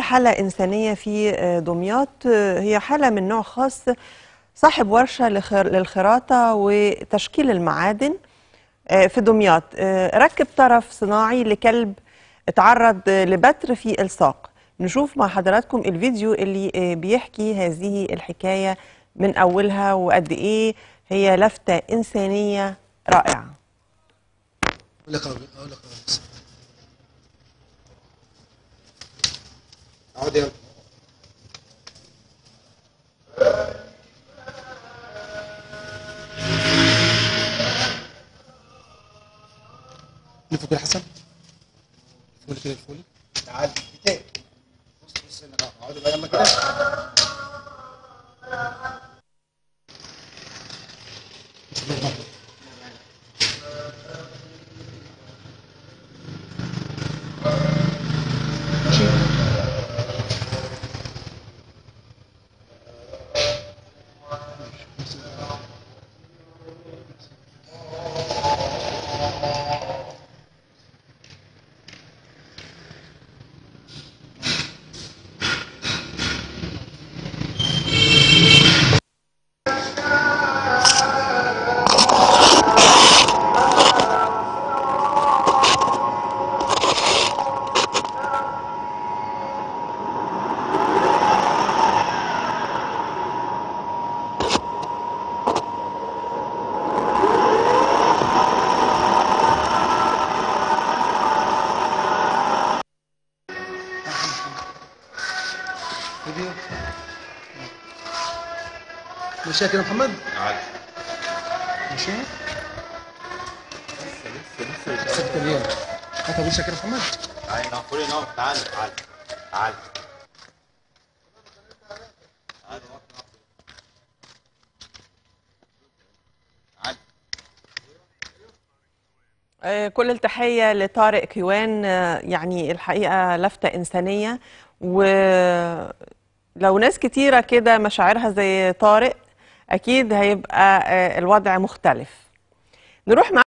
حالة إنسانية في دمياط هي حالة من نوع خاص صاحب ورشة لخر- للخراطة وتشكيل المعادن في دمياط ركب طرف صناعي لكلب اتعرض لبتر في الساق نشوف مع حضراتكم الفيديو اللي بيحكي هذه الحكاية من أولها وقد إيه هي لفتة إنسانية رائعة اقول لك اقول لك بس اقعد يلا لفوا كده حسن فولي كده الفولي تعال كده بص بص هنا بقى اقعدوا بقى يلا كده ماشي فيديو ماشي يا كده محمد ماشي ست ريال هات ابوس يا كده محمد تعالى نقول نقف تعال تعال تعال آه، كل التحية لطارق كيوان آه، يعني الحقيقة لفتة إنسانية ولو ناس كتيرة كده مشاعرها زي طارق أكيد هيبقى آه، الوضع مختلف نروح مع